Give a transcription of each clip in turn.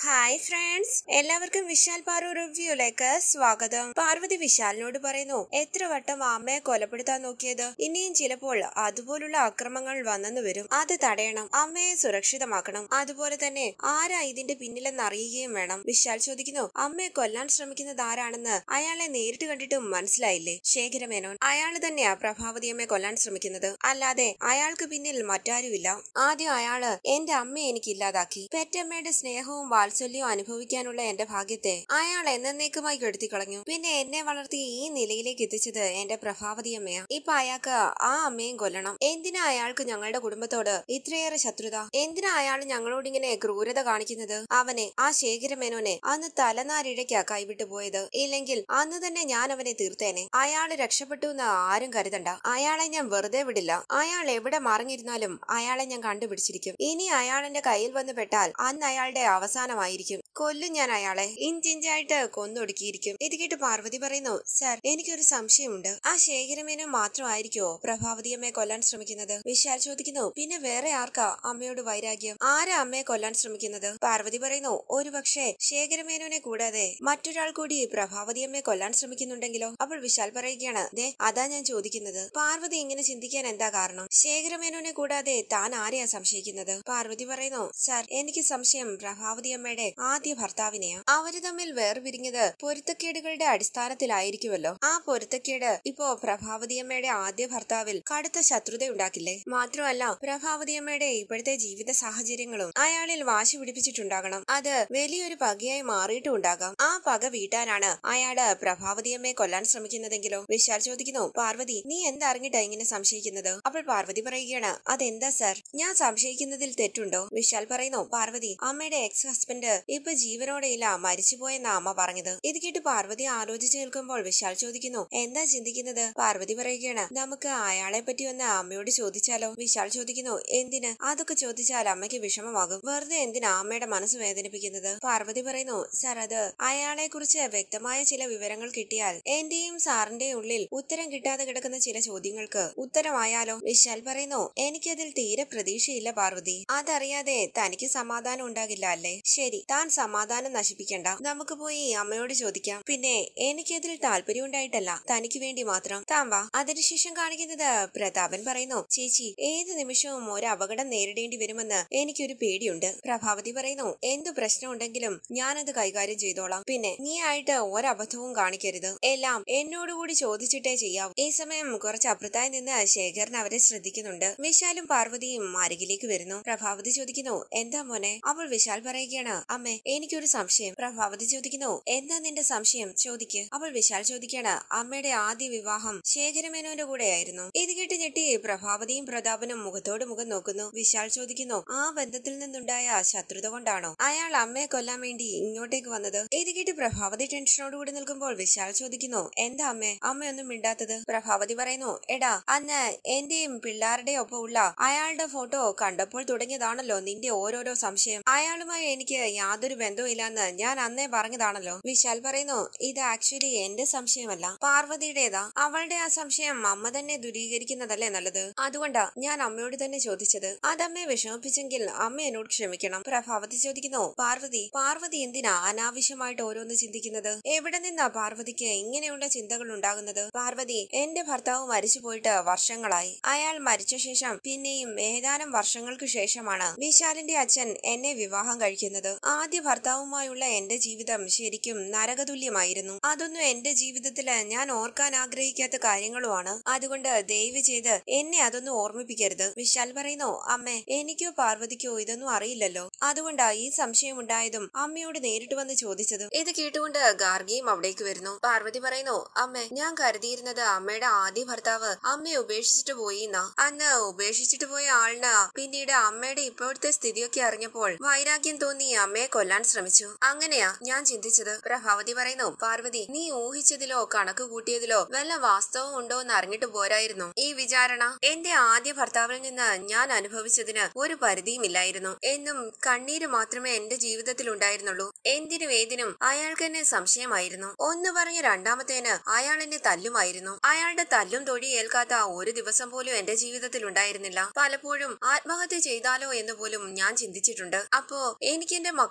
hi friends എല്ലാവർക്കും വിശാൽ പാറു റിവ്യൂയിലേക്ക് സ്വാഗതം പാർവതി വിശാലിനോട് പറയുന്നു എത്ര വട്ടം അമ്മയെ കൊലപ്പെടുത്താൻ നോക്കിയത് ഇനിയും ചിലപ്പോൾ അതുപോലുള്ള അക്രമങ്ങൾ വന്നെന്ന് വരും അത് തടയണം അമ്മയെ സുരക്ഷിതമാക്കണം അതുപോലെ തന്നെ ആരാ ഇതിന്റെ പിന്നിലെന്ന് അറിയുകയും വേണം വിശാൽ ചോദിക്കുന്നു അമ്മയെ കൊല്ലാൻ ശ്രമിക്കുന്നത് ആരാണെന്ന് അയാളെ നേരിട്ട് കണ്ടിട്ടും മനസ്സിലായില്ലേ ശേഖരമേനോൻ അയാൾ തന്നെയാ പ്രഭാവതി അമ്മയെ കൊല്ലാൻ ശ്രമിക്കുന്നത് അല്ലാതെ അയാൾക്ക് പിന്നിൽ മറ്റാരുമില്ല ആദ്യം അയാള് എന്റെ അമ്മയെ എനിക്ക് ഇല്ലാതാക്കി പെറ്റമ്മയുടെ സ്നേഹവും വാത്സല്യവും അനുഭവിക്കാനുള്ള എന്റെ ഭാഗ്യത്തെ അയാൾ എന്നേക്കുമായി കെടുത്തി കളഞ്ഞു പിന്നെ എന്നെ വളർത്തി ഈ നിലയിലേക്ക് എത്തിച്ചത് എന്റെ പ്രഭാവതി അമ്മയാ ഇപ്പൊ അയാൾക്ക് ആ അമ്മയും കൊല്ലണം എന്തിനാ അയാൾക്ക് ഞങ്ങളുടെ കുടുംബത്തോട് ഇത്രയേറെ ശത്രുത എന്തിനാ അയാൾ ഞങ്ങളോട് ഇങ്ങനെ ക്രൂരത കാണിക്കുന്നത് അവനെ ആ ശേഖരമേനോനെ അന്ന് തലനാരിഴയ്ക്കാ കൈവിട്ടു പോയത് ഇല്ലെങ്കിൽ അന്ന് തന്നെ ഞാൻ അവനെ തീർത്തേനെ അയാൾ രക്ഷപ്പെട്ടു എന്ന് ആരും കരുതണ്ട അയാളെ ഞാൻ വെറുതെ വിടില്ല അയാൾ എവിടെ മറിഞ്ഞിരുന്നാലും അയാളെ ഞാൻ കണ്ടുപിടിച്ചിരിക്കും ഇനി അയാൾ എന്റെ കയ്യിൽ വന്ന് പെട്ടാൽ അന്ന് അയാളുടെ അവസാനമായിരിക്കും കൊല്ലും ഞാൻ അയാളെ ഇഞ്ചിഞ്ചായിട്ട് കൊന്നൊടുക്കിയിരിക്കും ഇത് കേട്ട് പാർവതി പറയുന്നു സർ എനിക്കൊരു സംശയമുണ്ട് ആ ശേഖരമേനോ മാത്രമായിരിക്കോ പ്രഭാവതിയമ്മയെ കൊല്ലാൻ ശ്രമിക്കുന്നത് വിശാൽ ചോദിക്കുന്നു പിന്നെ വേറെ ആർക്കാ അമ്മയോട് വൈരാഗ്യം ആരാ അമ്മയെ കൊല്ലാൻ ശ്രമിക്കുന്നത് പാർവതി പറയുന്നു ഒരു പക്ഷേ ശേഖരമേനോനെ കൂടാതെ മറ്റൊരാൾ കൂടി പ്രഭാവതിയമ്മയെ കൊല്ലാൻ ശ്രമിക്കുന്നുണ്ടെങ്കിലോ അപ്പോൾ വിശാൽ പറയുകയാണ് ദേ അതാ ഞാൻ ചോദിക്കുന്നത് പാർവതി ഇങ്ങനെ ചിന്തിക്കാൻ എന്താ കാരണം ശേഖരമേനോനെ കൂടാതെ താൻ ആരെയാ സംശയിക്കുന്നത് പാർവതി പറയുന്നു സർ എനിക്ക് സംശയം പ്രഭാവതി അമ്മയുടെ ആദ്യ ഭർത്താവിനെയാ അവര് തമ്മിൽ വേർപിരിഞ്ഞത് പൊരുത്തക്കേടുകളുടെ അടിസ്ഥാനത്തിലായിരിക്കുമല്ലോ ആ പൊരുത്തക്കേട് ഇപ്പോ പ്രഭാവതി അമ്മയുടെ ആദ്യ ഭർത്താവിൽ കടുത്ത ശത്രുത ഉണ്ടാക്കില്ലേ മാത്രമല്ല പ്രഭാവതി അമ്മയുടെ ഇപ്പോഴത്തെ ജീവിത സാഹചര്യങ്ങളും അയാളിൽ വാശി പിടിപ്പിച്ചിട്ടുണ്ടാകണം അത് വലിയൊരു പകയായി മാറിയിട്ടും ഉണ്ടാകാം ആ പക വീട്ടാനാണ് അയാള് പ്രഭാവതിയമ്മയെ കൊല്ലാൻ ശ്രമിക്കുന്നതെങ്കിലോ വിശാൽ ചോദിക്കുന്നു പാർവതി നീ എന്തറിഞ്ഞിട്ടാ ഇങ്ങനെ സംശയിക്കുന്നത് അപ്പോൾ പാർവതി പറയുകയാണ് അതെന്താ സർ ഞാൻ സംശയിക്കുന്നതിൽ തെറ്റുണ്ടോ വിശാൽ പറയുന്നു പാർവതി അമ്മയുടെ എക്സ് ഹസ്ബൻഡ് ഇപ്പൊ ജീവനോടെയില്ല മരിച്ചുപോയെന്നാ അമ്മ പറഞ്ഞത് ഇത് കേട്ട് പാർവതി ആലോചിച്ചു നിൽക്കുമ്പോൾ വിശാൽ ചോദിക്കുന്നു എന്താ ചിന്തിക്കുന്നത് പാർവതി പറയുകയാണ് നമുക്ക് അയാളെ പറ്റി ഒന്ന് അമ്മയോട് ചോദിച്ചാലോ വിശാൽ ചോദിക്കുന്നു എന്തിന് അതൊക്കെ ചോദിച്ചാൽ അമ്മയ്ക്ക് വിഷമമാകും വെറുതെ എന്തിനാ അമ്മയുടെ മനസ്സ് വേദനിപ്പിക്കുന്നത് പാർവതി പറയുന്നു സർ അത് അയാളെ കുറിച്ച് വ്യക്തമായ ചില വിവരങ്ങൾ കിട്ടിയാൽ എന്റെയും സാറിന്റെയും ഉള്ളിൽ ഉത്തരം കിട്ടാതെ കിടക്കുന്ന ചില ചോദ്യങ്ങൾക്ക് ഉത്തരമായാലോ വിശാൽ പറയുന്നു എനിക്കതിൽ തീരെ പ്രതീക്ഷയില്ല പാർവതി അതറിയാതെ തനിക്ക് സമാധാനം ഉണ്ടാകില്ല അല്ലേ ശരി താൻ സമാധാനം നശിപ്പിക്കണ്ട നമുക്ക് പോയി അമ്മയോട് ചോദിക്കാം പിന്നെ എനിക്കതിൽ താല്പര്യം ഉണ്ടായിട്ടല്ല തനിക്ക് വേണ്ടി മാത്രം താൻ വാ അതിനുശേഷം കാണിക്കുന്നത് പ്രതാപൻ പറയുന്നു ചേച്ചി ഏത് നിമിഷവും ഒരു അപകടം നേരിടേണ്ടി വരുമെന്ന് എനിക്കൊരു പേടിയുണ്ട് പ്രഭാവതി പറയുന്നു എന്തു പ്രശ്നം ഉണ്ടെങ്കിലും ഞാനത് കൈകാര്യം ചെയ്തോളാം പിന്നെ നീ ആയിട്ട് ഒരബദ്ധവും കാണിക്കരുത് എല്ലാം എന്നോടുകൂടി ചോദിച്ചിട്ടേ ചെയ്യാവൂ ഈ സമയം കുറച്ച് അപ്പുറത്തായി നിന്ന് ശേഖരൻ അവരെ ശ്രദ്ധിക്കുന്നുണ്ട് വിശാലും പാർവതിയും അരികിലേക്ക് വരുന്നു പ്രഭാവതി ചോദിക്കുന്നു എന്താ മോനെ അവൾ വിശാൽ പറയുകയാണ് അമ്മേ എനിക്കൊരു സംശയം പ്രഭാവതി ചോദിക്കുന്നു എന്താ നിന്റെ സംശയം ചോദിക്ക് അവൾ വിശാൽ ചോദിക്കാണ് അമ്മയുടെ ആദ്യ വിവാഹം ശേഖരമേനോന്റെ കൂടെയായിരുന്നു ഇത് കേട്ട് ഞെട്ടി പ്രഭാവതിയും പ്രതാപനും മുഖത്തോട് മുഖം നോക്കുന്നു വിശാൽ ചോദിക്കുന്നു ആ ബന്ധത്തിൽ നിന്നുണ്ടായ ശത്രുത കൊണ്ടാണോ അയാൾ അമ്മയെ കൊല്ലാൻ വേണ്ടി ഇങ്ങോട്ടേക്ക് വന്നത് ഇത് കേട്ട് പ്രഭാവതി ടെൻഷനോടുകൂടി നിൽക്കുമ്പോൾ വിശാൽ ചോദിക്കുന്നു എന്താ അമ്മേ അമ്മയൊന്നും മിണ്ടാത്തത് പ്രഭാവതി പറയുന്നു എടാ അന്ന് എന്റെയും പിള്ളാരുടെയും ഒപ്പമുള്ള അയാളുടെ ഫോട്ടോ കണ്ടപ്പോൾ തുടങ്ങിയതാണല്ലോ നിന്റെ ഓരോരോ സംശയം അയാളുമായി എനിക്ക് യാതൊരു ബന്ധവും ഇല്ലെന്ന് ഞാൻ അന്നേ പറഞ്ഞതാണല്ലോ വിശാൽ പറയുന്നു ഇത് ആക്ച്വലി എന്റെ സംശയമല്ല പാർവതിയുടേതാ അവളുടെ ആ സംശയം അമ്മ തന്നെ ദൂരീകരിക്കുന്നതല്ലേ നല്ലത് അതുകൊണ്ടാ ഞാൻ അമ്മയോട് തന്നെ ചോദിച്ചത് അതമ്മയെ വിഷമിപ്പിച്ചെങ്കിൽ അമ്മ എന്നോട് ക്ഷമിക്കണം പ്രഭാവതി ചോദിക്കുന്നു പാർവതി പാർവതി എന്തിനാ അനാവശ്യമായിട്ട് ഓരോന്ന് ചിന്തിക്കുന്നത് എവിടെ നിന്നാ പാർവതിക്ക് ഇങ്ങനെയുള്ള ചിന്തകൾ ഉണ്ടാകുന്നത് പാർവതി എന്റെ ഭർത്താവ് മരിച്ചു പോയിട്ട് വർഷങ്ങളായി അയാൾ മരിച്ച ശേഷം പിന്നെയും ഏതാനും വർഷങ്ങൾക്ക് ശേഷമാണ് വിശാലിന്റെ അച്ഛൻ എന്നെ വിവാഹം കഴിക്കുന്നത് ആദ്യ ഭർത്താവുമായുള്ള എന്റെ ജീവിതം ശരിക്കും നരകതുല്യമായിരുന്നു അതൊന്നും എന്റെ ജീവിതത്തില് ഞാൻ ഓർക്കാൻ ആഗ്രഹിക്കാത്ത കാര്യങ്ങളുമാണ് അതുകൊണ്ട് ദയവ് ചെയ്ത് എന്നെ അതൊന്നും ഓർമ്മിപ്പിക്കരുത് വിശാൽ പറയുന്നു അമ്മേ എനിക്കോ പാർവതിക്കോ ഇതൊന്നും അറിയില്ലല്ലോ അതുകൊണ്ടാ ഈ സംശയം ഉണ്ടായതും അമ്മയോട് നേരിട്ട് വന്ന് ചോദിച്ചതും ഇത് കേട്ടുകൊണ്ട് ഗാർഗിയും അവിടേക്ക് വരുന്നു പാർവതി പറയുന്നു അമ്മേ ഞാൻ കരുതിയിരുന്നത് അമ്മയുടെ ആദ്യ ഭർത്താവ് അമ്മയെ ഉപേക്ഷിച്ചിട്ട് പോയി എന്നാ അന്ന് ഉപേക്ഷിച്ചിട്ട് പോയ ആളിന് പിന്നീട് അമ്മയുടെ ഇപ്പോഴത്തെ സ്ഥിതിയൊക്കെ അറിഞ്ഞപ്പോൾ വൈരാഗ്യം തോന്നി അമ്മയെ കൊല്ലാൻ ശ്രമിച്ചു അങ്ങനെയാ ഞാൻ ചിന്തിച്ചത് പ്രഭാവതി പറയുന്നു പാർവതി നീ ഊഹിച്ചതിലോ കണക്ക് കൂട്ടിയതിലോ വല്ല വാസ്തവം ഉണ്ടോ എന്ന് അറിഞ്ഞിട്ട് പോരായിരുന്നു ഈ വിചാരണ എന്റെ ആദ്യ ഭർത്താവിൽ നിന്ന് ഞാൻ അനുഭവിച്ചതിന് ഒരു പരിധിയുമില്ലായിരുന്നു എന്നും കണ്ണീര് മാത്രമേ എന്റെ ജീവിതത്തിൽ ഉണ്ടായിരുന്നുള്ളൂ എന്തിനും ഏതിനും അയാൾക്ക് എന്നെ സംശയമായിരുന്നു ഒന്ന് പറഞ്ഞ രണ്ടാമത്തേന് അയാൾ എന്നെ തല്ലുമായിരുന്നു അയാളുടെ തല്ലും തൊഴി ഏൽക്കാത്ത ഒരു ദിവസം പോലും എന്റെ ജീവിതത്തിൽ ഉണ്ടായിരുന്നില്ല പലപ്പോഴും ആത്മഹത്യ ചെയ്താലോ എന്ന് പോലും ഞാൻ ചിന്തിച്ചിട്ടുണ്ട് അപ്പോ എനിക്ക് എന്റെ മക്കൾ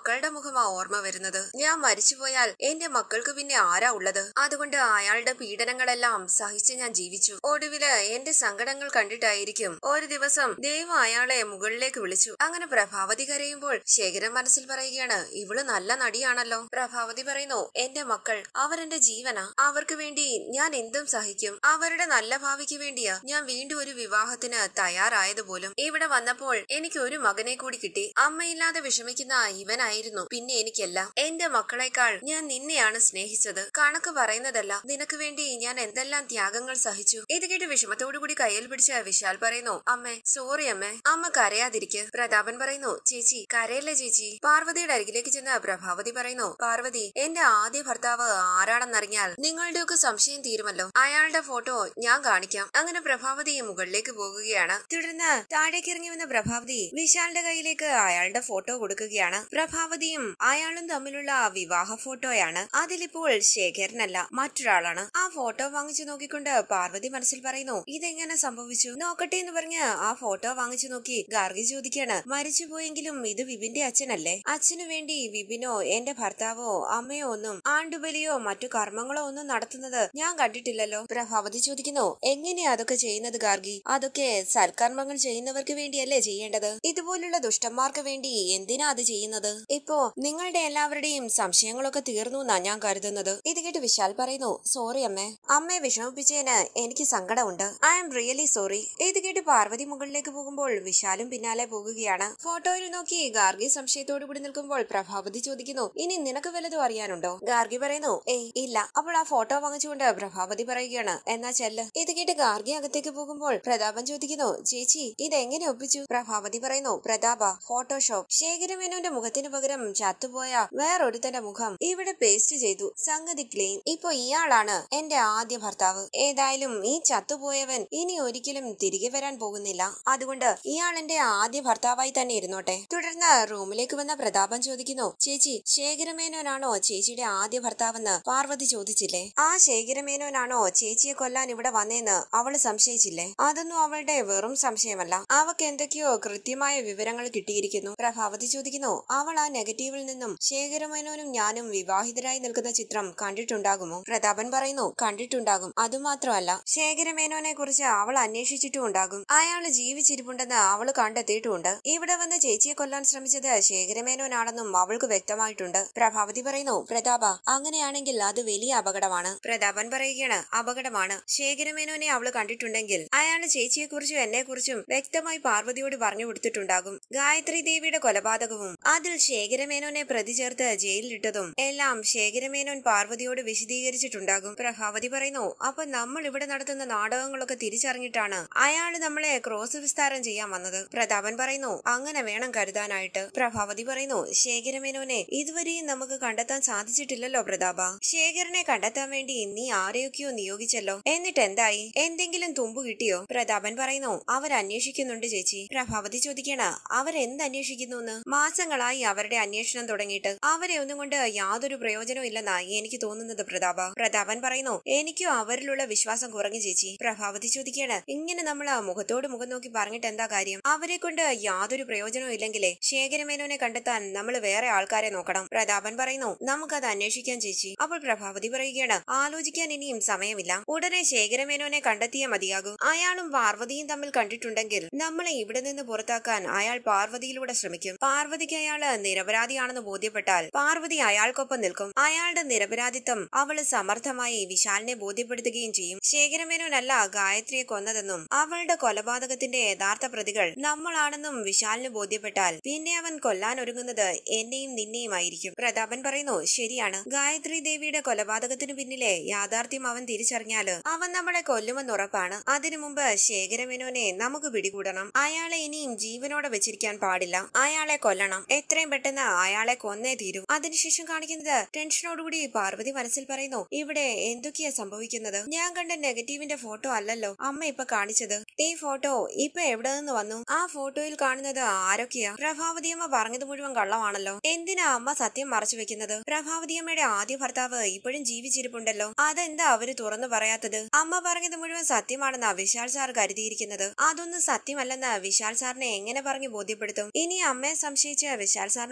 മക്കളുടെ മുഖമാ ഓർമ്മ വരുന്നത് ഞാൻ മരിച്ചുപോയാൽ എന്റെ മക്കൾക്ക് പിന്നെ ആരാ ഉള്ളത് അതുകൊണ്ട് അയാളുടെ പീഡനങ്ങളെല്ലാം സഹിച്ച് ഞാൻ ജീവിച്ചു ഒടുവില് എന്റെ സങ്കടങ്ങൾ കണ്ടിട്ടായിരിക്കും ഒരു ദിവസം ദൈവം അയാളെ മുകളിലേക്ക് വിളിച്ചു അങ്ങനെ പ്രഭാവതി കരയുമ്പോൾ ശേഖരൻ മനസ്സിൽ പറയുകയാണ് ഇവള് നല്ല നടിയാണല്ലോ പ്രഭാവതി പറയുന്നു എന്റെ മക്കൾ അവരെന്റെ ജീവനാ അവർക്ക് വേണ്ടി ഞാൻ എന്തും സഹിക്കും അവരുടെ നല്ല ഭാവിക്ക് വേണ്ടിയാ ഞാൻ വീണ്ടും ഒരു വിവാഹത്തിന് തയ്യാറായത് പോലും ഇവിടെ വന്നപ്പോൾ എനിക്ക് ഒരു മകനെ കൂടി കിട്ടി അമ്മയില്ലാതെ വിഷമിക്കുന്ന ഇവനായിരുന്നു പിന്നെ എനിക്കെല്ലാം എന്റെ മക്കളെക്കാൾ ഞാൻ നിന്നെയാണ് സ്നേഹിച്ചത് കണക്ക് പറയുന്നതല്ല നിനക്ക് വേണ്ടി ഞാൻ എന്തെല്ലാം ത്യാഗങ്ങൾ സഹിച്ചു ഇത് കേട്ട് വിഷമത്തോടു കൂടി കയ്യിൽ പിടിച്ച വിശാൽ പറയുന്നു അമ്മേ സോറി അമ്മേ അമ്മ കരയാതിരിക്ക് പ്രതാപൻ പറയുന്നു ചേച്ചി കരയല്ലേ ചേച്ചി പാർവതിയുടെ അരികിലേക്ക് ചെന്ന് പ്രഭാവതി പറയുന്നു പാർവതി എന്റെ ആദ്യ ഭർത്താവ് ആരാണെന്നറിഞ്ഞാൽ നിങ്ങളുടെയൊക്കെ സംശയം തീരുമല്ലോ അയാളുടെ ഫോട്ടോ ഞാൻ കാണിക്കാം അങ്ങനെ പ്രഭാവതി മുകളിലേക്ക് പോകുകയാണ് തുടർന്ന് താഴേക്ക് ഇറങ്ങി വന്ന പ്രഭാവതി വിശാലിന്റെ കയ്യിലേക്ക് അയാളുടെ ഫോട്ടോ കൊടുക്കുകയാണ് പ്രഭാവതിയും അയാളും തമ്മിലുള്ള വിവാഹ ഫോട്ടോയാണ് അതിലിപ്പോൾ ശേഖരനല്ല മറ്റൊരാളാണ് ആ ഫോട്ടോ വാങ്ങിച്ചു നോക്കിക്കൊണ്ട് പാർവതി മനസ്സിൽ പറയുന്നു ഇതെങ്ങനെ സംഭവിച്ചു നോക്കട്ടെ എന്ന് പറഞ്ഞ് ആ ഫോട്ടോ വാങ്ങിച്ചു നോക്കി ഗാർഗി ചോദിക്കാണ് മരിച്ചുപോയെങ്കിലും ഇത് വിപിന്റെ അച്ഛനല്ലേ അച്ഛനു വേണ്ടി വിപിനോ എന്റെ ഭർത്താവോ അമ്മയോ ഒന്നും ആണ്ടുബലിയോ മറ്റു കർമ്മങ്ങളോ ഒന്നും നടത്തുന്നത് ഞാൻ കണ്ടിട്ടില്ലല്ലോ പ്രഭാവതി ചോദിക്കുന്നു എങ്ങനെയാ അതൊക്കെ ചെയ്യുന്നത് ഗാർഗി അതൊക്കെ സൽക്കർമ്മങ്ങൾ ചെയ്യുന്നവർക്ക് വേണ്ടിയല്ലേ ചെയ്യേണ്ടത് ഇതുപോലുള്ള ദുഷ്ടന്മാർക്ക് വേണ്ടി എന്തിനാ അത് ചെയ്യുന്നത് ഇപ്പോ നിങ്ങളുടെ എല്ലാവരുടെയും സംശയങ്ങളൊക്കെ തീർന്നു എന്നാ ഞാൻ കരുതുന്നത് ഇത് കേട്ട് വിശാൽ പറയുന്നു സോറി അമ്മേ അമ്മയെ വിഷമിപ്പിച്ചതിന് എനിക്ക് സങ്കടമുണ്ട് ഐ എം റിയലി സോറി ഇത് കേട്ട് പാർവതി മുകളിലേക്ക് പോകുമ്പോൾ വിശാലും പിന്നാലെ പോകുകയാണ് ഫോട്ടോയിൽ നോക്കി ഗാർഗി സംശയത്തോടു കൂടി നിൽക്കുമ്പോൾ പ്രഭാവതി ചോദിക്കുന്നു ഇനി നിനക്ക് വല്ലതും അറിയാനുണ്ടോ ഗാർഗി പറയുന്നു ഏയ് ഇല്ല അപ്പോൾ ആ ഫോട്ടോ വാങ്ങിച്ചുകൊണ്ട് പ്രഭാവതി പറയുകയാണ് എന്നാ ചെല്ല് ഇത് കേട്ട് ഗാർഗി അകത്തേക്ക് പോകുമ്പോൾ പ്രതാപൻ ചോദിക്കുന്നു ചേച്ചി ഇതെങ്ങനെ ഒപ്പിച്ചു പ്രഭാവതി പറയുന്നു പ്രതാപ ഫോട്ടോഷോപ്പ് ശേഖരമേനോന്റെ മുഖത്തിന് പകരം ചത്തുപോയ വേറൊരുത്തന്റെ മുഖം ഇവിടെ പേസ്റ്റ് ചെയ്തു സംഗതി ക്ലീൻ ഇപ്പൊ ഇയാളാണ് എന്റെ ആദ്യ ഭർത്താവ് ഏതായാലും ഈ ചത്തുപോയവൻ ഇനി ഒരിക്കലും തിരികെ വരാൻ പോകുന്നില്ല അതുകൊണ്ട് ഇയാൾ എന്റെ ആദ്യ ഭർത്താവായി തന്നെ ഇരുന്നോട്ടെ തുടർന്ന് റൂമിലേക്ക് വന്ന പ്രതാപൻ ചോദിക്കുന്നു ചേച്ചി ശേഖരമേനോനാണോ ചേച്ചിയുടെ ആദ്യ ഭർത്താവെന്ന് പാർവതി ചോദിച്ചില്ലേ ആ ശേഖരമേനോനാണോ ചേച്ചിയെ കൊല്ലാൻ ഇവിടെ വന്നേന്ന് അവള് സംശയിച്ചില്ലേ അതൊന്നും അവളുടെ വെറും സംശയമല്ല അവക്ക് എന്തൊക്കെയോ കൃത്യമായ വിവരങ്ങൾ കിട്ടിയിരിക്കുന്നു പ്രഭാവതി ചോദിക്കുന്നു അവൾ ആ നെഗറ്റീവിൽ നിന്നും ശേഖരമേനോനും ഞാനും വിവാഹിതരായി നിൽക്കുന്ന ചിത്രം കണ്ടിട്ടുണ്ടാകുമോ പ്രതാപൻ പറയുന്നു കണ്ടിട്ടുണ്ടാകും അതുമാത്രമല്ല ശേഖരമേനോനെ കുറിച്ച് അവൾ അന്വേഷിച്ചിട്ടും ഉണ്ടാകും അയാള് ജീവിച്ചിരിപ്പുണ്ടെന്ന് അവള് കണ്ടെത്തിയിട്ടുമുണ്ട് ഇവിടെ വന്ന് ചേച്ചിയെ കൊല്ലാൻ ശ്രമിച്ചത് ശേഖരമേനോനാണെന്നും അവൾക്ക് വ്യക്തമായിട്ടുണ്ട് പ്രഭാവതി പറയുന്നു പ്രതാപ അങ്ങനെയാണെങ്കിൽ അത് വലിയ അപകടമാണ് പ്രതാപൻ പറയുകയാണ് അപകടമാണ് ശേഖരമേനോനെ അവള് കണ്ടിട്ടുണ്ടെങ്കിൽ അയാള് ചേച്ചിയെ കുറിച്ചും എന്നെ കുറിച്ചും വ്യക്തമായി പാർവതിയോട് പറഞ്ഞു കൊടുത്തിട്ടുണ്ടാകും ഗായത്രി ദേവിയുടെ കൊലപാതകവും അതിൽ ശേഖരമേനോനെ പ്രതി ചേർത്ത് ജയിലിലിട്ടതും എല്ലാം ശേഖരമേനോൻ പാർവതിയോട് വിശദീകരിച്ചിട്ടുണ്ടാകും പ്രഭാവതി പറയുന്നു അപ്പൊ നമ്മൾ ഇവിടെ നടത്തുന്ന നാടകങ്ങളൊക്കെ തിരിച്ചറിഞ്ഞിട്ടാണ് അയാള് നമ്മളെ ക്രോസ് വിസ്താരം ചെയ്യാൻ വന്നത് പ്രതാപൻ പറയുന്നു അങ്ങനെ വേണം കരുതാനായിട്ട് പ്രഭാവതി പറയുന്നു ശേഖരമേനോനെ ഇതുവരെയും നമുക്ക് കണ്ടെത്താൻ സാധിച്ചിട്ടില്ലല്ലോ പ്രതാപ ശേഖരനെ കണ്ടെത്താൻ വേണ്ടി നീ ആരെയൊക്കെയോ നിയോഗിച്ചല്ലോ എന്നിട്ട് എന്തായി എന്തെങ്കിലും തുമ്പു കിട്ടിയോ പ്രതാപൻ പറയുന്നു അവർ അന്വേഷിക്കുന്നുണ്ട് ചേച്ചി പ്രഭാവതി ചോദിക്കണ അവരെന്ത് അന്വേഷിക്കുന്നു എന്ന് മാസങ്ങളായി അവരുടെ അന്വേഷണം തുടങ്ങിയിട്ട് അവരെ ഒന്നും കൊണ്ട് യാതൊരു പ്രയോജനവും ഇല്ലെന്നായി എനിക്ക് തോന്നുന്നത് പ്രതാപ പ്രതാപൻ പറയുന്നു എനിക്കും അവരിലുള്ള വിശ്വാസം കുറഞ്ഞു ചേച്ചി പ്രഭാവതി ചോദിക്കാണ് ഇങ്ങനെ നമ്മൾ മുഖത്തോട് മുഖം നോക്കി പറഞ്ഞിട്ട് എന്താ കാര്യം അവരെ കൊണ്ട് യാതൊരു പ്രയോജനവും ഇല്ലെങ്കിലേ ശേഖരമേനോനെ കണ്ടെത്താൻ നമ്മൾ വേറെ ആൾക്കാരെ നോക്കണം പ്രതാപൻ പറയുന്നു നമുക്കത് അന്വേഷിക്കാൻ ചേച്ചി അപ്പോൾ പ്രഭാവതി പറയുകയാണ് ആലോചിക്കാൻ ഇനിയും സമയമില്ല ഉടനെ ശേഖരമേനോനെ കണ്ടെത്തിയേ മതിയാകൂ അയാളും പാർവതിയും തമ്മിൽ കണ്ടിട്ടുണ്ടെങ്കിൽ നമ്മളെ ഇവിടെ നിന്ന് പുറത്താക്കാൻ അയാൾ പാർവതിയിലൂടെ ശ്രമിക്കും പാർവതിക്ക് അയാള് നിരപരാധിയാണെന്ന് ബോധ്യപ്പെട്ടാൽ പാർവതി അയാൾക്കൊപ്പം നിൽക്കും അയാളുടെ നിരപരാധിത്വം അവള് സമർത്ഥമായി വിശാലിനെ ബോധ്യപ്പെടുത്തുകയും ചെയ്യും ശേഖരമേനോനല്ല ഗായത്രിയെ കൊന്നതെന്നും അവളുടെ കൊലപാതകത്തിന്റെ യഥാർത്ഥ പ്രതികൾ നമ്മളാണെന്നും വിശാലിന് ബോധ്യപ്പെട്ടാൽ പിന്നെ അവൻ കൊല്ലാൻ ഒരുങ്ങുന്നത് എന്നെയും നിന്നെയും ആയിരിക്കും പ്രതാപൻ പറയുന്നു ശരിയാണ് ഗായത്രി ദേവിയുടെ കൊലപാതകത്തിനു പിന്നിലെ യാഥാർത്ഥ്യം അവൻ തിരിച്ചറിഞ്ഞാല് അവൻ നമ്മളെ കൊല്ലുമെന്ന് ഉറപ്പാണ് അതിനു മുമ്പ് ശേഖരമേനോനെ നമുക്ക് പിടികൂടണം അയാളെ ഇനിയും ജീവനോടെ വെച്ചിരിക്കാൻ പാടില്ല അയാളെ കൊല്ലണം എത്രയും പെട്ടെന്ന് അയാളെ കൊന്നേ തീരൂ അതിനുശേഷം കാണിക്കുന്നത് ടെൻഷനോടുകൂടി പാർവതി മനസ്സിൽ പറയുന്നു ഇവിടെ എന്തൊക്കെയാ സംഭവിക്കുന്നത് ഞാൻ കണ്ട നെഗറ്റീവിന്റെ ഫോട്ടോ അല്ലല്ലോ അമ്മ ഇപ്പൊ കാണിച്ചത് ഈ ഫോട്ടോ ഇപ്പൊ എവിടെ നിന്ന് വന്നു ആ ഫോട്ടോയിൽ കാണുന്നത് ആരൊക്കെയാ പ്രഭാവതിയമ്മ പറഞ്ഞത് മുഴുവൻ കള്ളമാണല്ലോ എന്തിനാ അമ്മ സത്യം മറച്ചു വെക്കുന്നത് പ്രഭാവതിയമ്മയുടെ ആദ്യ ഭർത്താവ് ഇപ്പോഴും ജീവിച്ചിരിപ്പുണ്ടല്ലോ അതെന്താ അവര് തുറന്നു പറയാത്തത് അമ്മ പറഞ്ഞത് മുഴുവൻ സത്യമാണെന്നാ വിശാൽ സാർ കരുതിയിരിക്കുന്നത് അതൊന്നും സത്യമല്ലെന്ന് വിശാൽ സാറിനെ എങ്ങനെ പറഞ്ഞു ബോധ്യപ്പെടുത്തും ഇനി അമ്മയെ സംശയിച്ച് വിശാൽ സാറിനോട്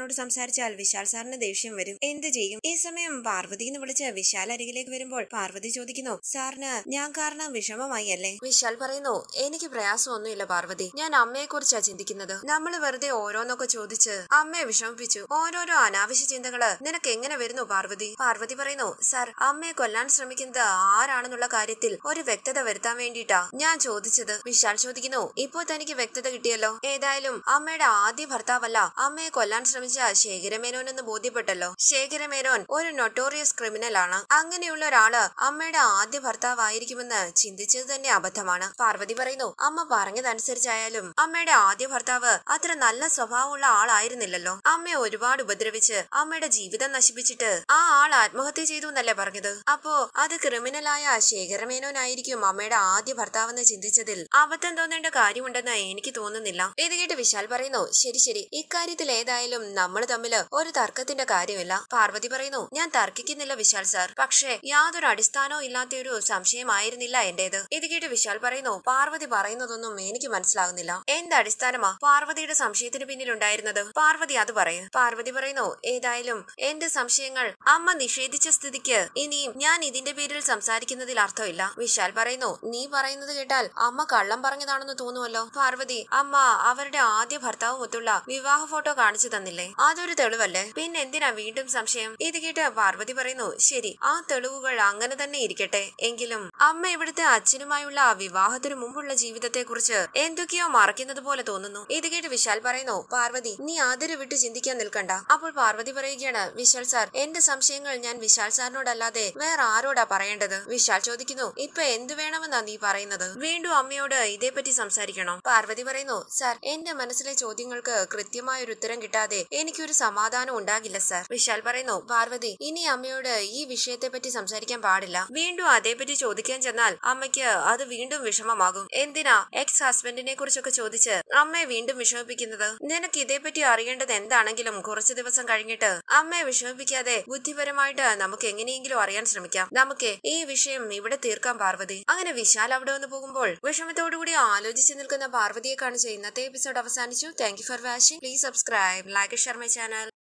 സാറിനോട് സംസാരിച്ചാൽ വിശാൽ സാറിന് ദേഷ്യം വരും എന്ത് ചെയ്യും ഈ സമയം പാർവതി എന്ന് വിളിച്ച് വിശാൽ അരികിലേക്ക് വരുമ്പോൾ പാർവതി ചോദിക്കുന്നു സാറിന് ഞാൻ കാരണം വിഷമമായി അല്ലേ വിശാൽ പറയുന്നു എനിക്ക് പ്രയാസമൊന്നുമില്ല പാർവതി ഞാൻ അമ്മയെ കുറിച്ചാ ചിന്തിക്കുന്നത് നമ്മൾ വെറുതെ ഓരോന്നൊക്കെ ചോദിച്ച് അമ്മയെ വിഷമിപ്പിച്ചു ഓരോരോ അനാവശ്യ ചിന്തകള് നിനക്ക് എങ്ങനെ വരുന്നു പാർവതി പാർവതി പറയുന്നു സാർ അമ്മയെ കൊല്ലാൻ ശ്രമിക്കുന്നത് ആരാണെന്നുള്ള കാര്യത്തിൽ ഒരു വ്യക്തത വരുത്താൻ വേണ്ടിയിട്ടാ ഞാൻ ചോദിച്ചത് വിശാൽ ചോദിക്കുന്നു ഇപ്പോ തനിക്ക് വ്യക്തത കിട്ടിയല്ലോ ഏതായാലും അമ്മയുടെ ആദ്യ ഭർത്താവല്ല അമ്മയെ കൊല്ലാൻ ശ്രമിച്ച ശേഖരമേനോൻ എന്ന് ബോധ്യപ്പെട്ടല്ലോ ശേഖരമേനോൻ ഒരു നൊട്ടോറിയസ് ക്രിമിനൽ ആണ് അങ്ങനെയുള്ള ഒരാള് അമ്മയുടെ ആദ്യ ഭർത്താവായിരിക്കുമെന്ന് ചിന്തിച്ചത് തന്നെ അബദ്ധമാണ് പാർവതി പറയുന്നു അമ്മ പറഞ്ഞതനുസരിച്ചായാലും അമ്മയുടെ ആദ്യ ഭർത്താവ് അത്ര നല്ല സ്വഭാവമുള്ള ആളായിരുന്നില്ലല്ലോ അമ്മയെ ഒരുപാട് ഉപദ്രവിച്ച് അമ്മയുടെ ജീവിതം നശിപ്പിച്ചിട്ട് ആ ആൾ ആത്മഹത്യ ചെയ്തു എന്നല്ലേ പറഞ്ഞത് അപ്പോ അത് ക്രിമിനലായ ശേഖരമേനോനായിരിക്കും അമ്മയുടെ ആദ്യ ഭർത്താവെന്ന് ചിന്തിച്ചതിൽ അബദ്ധം തോന്നേണ്ട കാര്യമുണ്ടെന്ന് എനിക്ക് തോന്നുന്നില്ല ഇത് കേട്ട് വിശാൽ പറയുന്നു ശരി ശരി ഇക്കാര്യത്തിൽ ഏതായാലും നമ്മൾ തമ്മില് ഒരു തർക്കത്തിന്റെ കാര്യമില്ല പാർവതി പറയുന്നു ഞാൻ തർക്കിക്കുന്നില്ല വിശാൽ സാർ പക്ഷേ യാതൊരു അടിസ്ഥാനവും ഇല്ലാത്ത ഒരു സംശയമായിരുന്നില്ല എന്റേത് ഇത് കേട്ട് വിശാൽ പറയുന്നു പാർവതി പറയുന്നതൊന്നും എനിക്ക് മനസ്സിലാകുന്നില്ല എന്ത് അടിസ്ഥാനമാ പാർവതിയുടെ സംശയത്തിന് പിന്നിലുണ്ടായിരുന്നത് പാർവതി അത് പറയും പാർവതി പറയുന്നു ഏതായാലും എന്റെ സംശയങ്ങൾ അമ്മ നിഷേധിച്ച സ്ഥിതിക്ക് ഇനിയും ഞാൻ ഇതിന്റെ പേരിൽ സംസാരിക്കുന്നതിൽ അർത്ഥമില്ല വിശാൽ പറയുന്നു നീ പറയുന്നത് കേട്ടാൽ അമ്മ കള്ളം പറഞ്ഞതാണെന്ന് തോന്നുമല്ലോ പാർവതി അമ്മ അവരുടെ ആദ്യ ഭർത്താവുമൊത്തുള്ള വിവാഹ ഫോട്ടോ കാണിച്ചു തന്നില്ലേ അതൊരു തെളിവല്ലേ പിന്നെ എന്തിനാ വീണ്ടും സംശയം ഇത് കേട്ട് പാർവതി പറയുന്നു ശരി ആ തെളിവുകൾ അങ്ങനെ തന്നെ ഇരിക്കട്ടെ എങ്കിലും അമ്മ ഇവിടുത്തെ അച്ഛനുമായുള്ള വിവാഹത്തിനു മുമ്പുള്ള ജീവിതത്തെ കുറിച്ച് എന്തൊക്കെയോ മറയ്ക്കുന്നത് പോലെ തോന്നുന്നു ഇത് കേട്ട് വിശാൽ പറയുന്നു പാർവതി നീ അതിര് വിട്ട് ചിന്തിക്കാൻ നിൽക്കണ്ട അപ്പോൾ പാർവതി പറയുകയാണ് വിശാൽ സാർ എന്റെ സംശയങ്ങൾ ഞാൻ വിശാൽ സാറിനോടല്ലാതെ വേറെ ആരോടാ പറയേണ്ടത് വിശാൽ ചോദിക്കുന്നു ഇപ്പൊ എന്തു വേണമെന്നാ നീ പറയുന്നത് വീണ്ടും അമ്മയോട് ഇതേപ്പറ്റി സംസാരിക്കണോ പാർവതി പറയുന്നു സാർ എന്റെ മനസ്സിലെ ചോദ്യങ്ങൾക്ക് കൃത്യമായ ഒരു ഉത്തരം കിട്ടാതെ എനിക്കൊരു സമാധാനം ഉണ്ടാകില്ല സാർ വിശാൽ പറയുന്നു പാർവതി ഇനി അമ്മയോട് ഈ വിഷയത്തെ പറ്റി സംസാരിക്കാൻ പാടില്ല വീണ്ടും അതേപ്പറ്റി ചോദിക്കാൻ ചെന്നാൽ അമ്മയ്ക്ക് അത് വീണ്ടും വിഷമമാകും എന്തിനാ എക്സ് ഹസ്ബൻഡിനെ കുറിച്ചൊക്കെ ചോദിച്ച് അമ്മയെ വീണ്ടും വിഷമിപ്പിക്കുന്നത് നിനക്ക് ഇതേപ്പറ്റി അറിയേണ്ടത് എന്താണെങ്കിലും കുറച്ചു ദിവസം കഴിഞ്ഞിട്ട് അമ്മയെ വിഷമിപ്പിക്കാതെ ബുദ്ധിപരമായിട്ട് നമുക്ക് എങ്ങനെയെങ്കിലും അറിയാൻ ശ്രമിക്കാം നമുക്ക് ഈ വിഷയം ഇവിടെ തീർക്കാം പാർവതി അങ്ങനെ വിശാൽ അവിടെ വന്ന് പോകുമ്പോൾ വിഷമത്തോടുകൂടി ആലോചിച്ച് നിൽക്കുന്ന പാർവതിയെ കാണിച്ച് ഇന്നത്തെ എപ്പിസോഡ് അവസാനിച്ചു thank you for watching please subscribe like share my channel